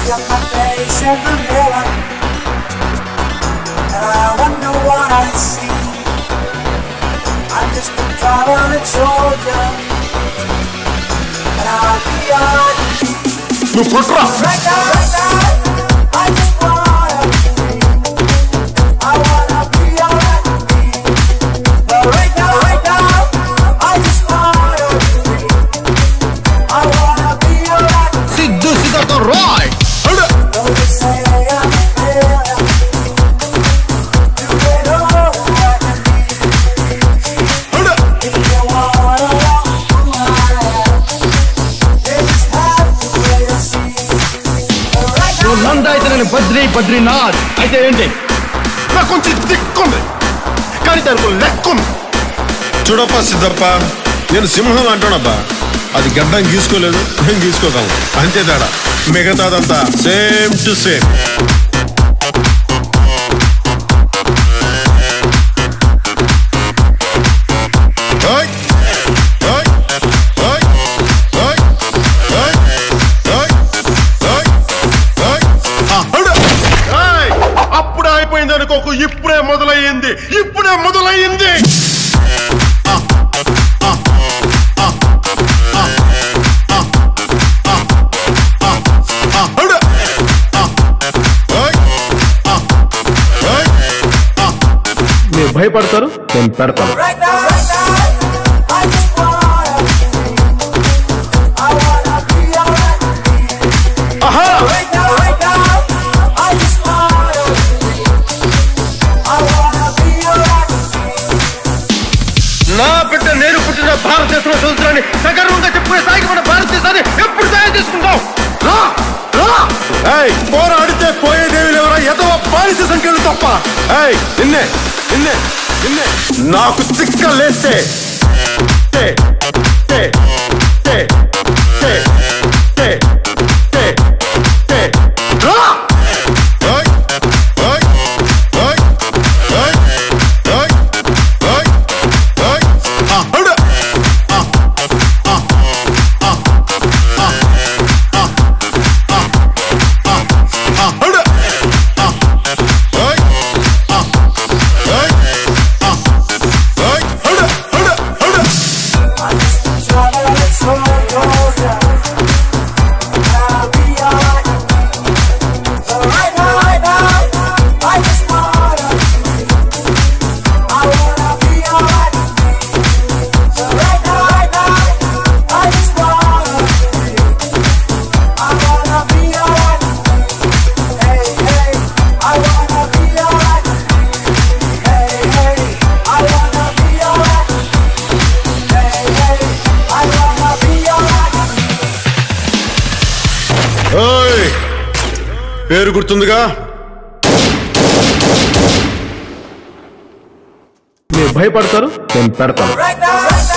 look at my face in the mirror, and I wonder what I see. I'm just a traveling soldier, and I'll be alright. నువ్వు కొట్రా Right now, right now, I just wanna be. I wanna be alright. But right now, right now, I just wanna be. I wanna be alright. Siddhu సిద్ధతో Roy Though they say I'm a failure, do they know that I can be? If you wanna know who I am, they just have to wait and see. But right now. నువ్వు నంద అయితే నేను బద్రి బద్రీనాథ్ అయితే ఏంటి నాకు కొంచెం దిక్కుంది కానీ దానికి లెక్కుంది చూడప్ప సిద్ధప్ప నేను సింహం అంటానబ్బా అది గడ్డం గీసుకోలేదు నేను గీసుకోగలను అంతే తేడా మిగతాదంతా సేమ్ టు సేమ్ ఓయ్! ఓయ్! ఓయ్! ఓయ్! ఓయ్! ఓయ్! ఓయ్! ఓయ్! ఆ, హడు! ఏయ్! అప్పుడే అయిపోయింది అనుకోకు ఇప్పుడే మొదలయ్యింది ఇప్పుడే మొదలయ్యింది హడు! ఓయ్! ఓయ్! మీరు భయపడతారు నేను పెడతాను Right now, right now, I just wanna be. I wanna be alright. ఆహా Right now, right now, I just wanna be. I wanna be alright. నా బిడ్డ నేను పుట్టిన భారతదేశం సముద్రాన్ని సగర్వంగా చెప్పుకునే స్థాయికి మన భారతదేశాన్ని ఎప్పుడు తయారు చేసుకుంటాం రా రా ఏయ్ పోరాడితే పోయేదేవి లేవరా ఎదవ బానిస సంఖ్యలు తప్ప ఏయ్ నిన్నే నిన్నే నిన్నే నాకు తిక్క లేస్తే టే, టే, టే, టే, టే, టే, టే. రా! ఓయ్, ఓయ్, ఓయ్, ఓయ్, ఓయ్, ఓయ్, ఓయ్. ఆ, హడు! ఆ, ఆ, ఆ, ఆ, ఆ, ఆ, హడు! ఆ, ఓయ్, ఆ, ఓయ్, ఆ, ఓయ్, హడు, హడు, హడు. I'm just a traveling soldier. I'll be alright. So right now, right now, I just wanna be. I wanna be alright. So right now, right now, I just wanna be. I wanna be alright. Hey, hey, I wanna be alright. Hey, hey, I wanna be alright. Hey, hey, I wanna be alright. ఓయ్ పేరు గుర్తుందిగా మీరు భయపడతారు నేను పెడతాను Right now, right now.